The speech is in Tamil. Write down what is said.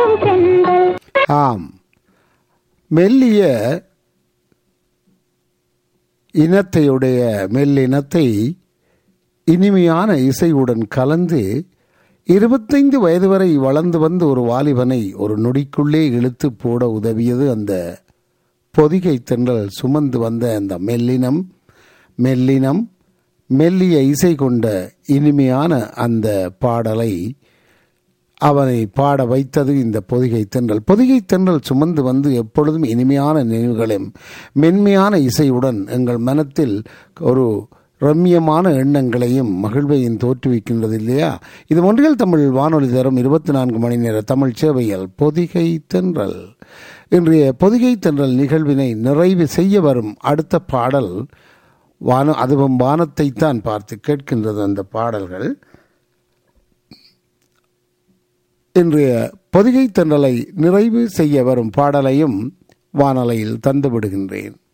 பாடும் தென்றல் ஆம் மெல்லிய இனத்தையுடைய மெல்லினத்தை இனிமையான இசையுடன் கலந்து இருபத்தைந்து வயது வரை வளர்ந்து வந்த ஒரு வாலிபனை ஒரு நொடிக்குள்ளே இழுத்து போட உதவியது அந்த பொதிகை தென்றல் சுமந்து வந்த அந்த மெல்லினம் மெல்லினம் மெல்லிய இசை கொண்ட இனிமையான அந்த பாடலை அவனை பாட வைத்தது இந்த பொதிகை தென்றல் பொதிகை தென்றல் சுமந்து வந்து எப்பொழுதும் இனிமையான நினைவுகளையும் மென்மையான இசையுடன் எங்கள் மனத்தில் ஒரு ரம்மியமான எண்ணங்களையும் மகிழ்வையும் தோற்றுவிக்கின்றது இல்லையா இது ஒன்றில் தமிழ் வானொலி தரும் இருபத்தி நான்கு மணி நேர தமிழ் சேவையில் பொதிகை தென்றல் இன்றைய பொதிகை தென்றல் நிகழ்வினை நிறைவு செய்ய வரும் அடுத்த பாடல் வான அதுவும் வானத்தை தான் பார்த்து கேட்கின்றது அந்த பாடல்கள் இன்றைய பொதிகை தென்றலை நிறைவு செய்ய வரும் பாடலையும் வானலையில் தந்து விடுகின்றேன்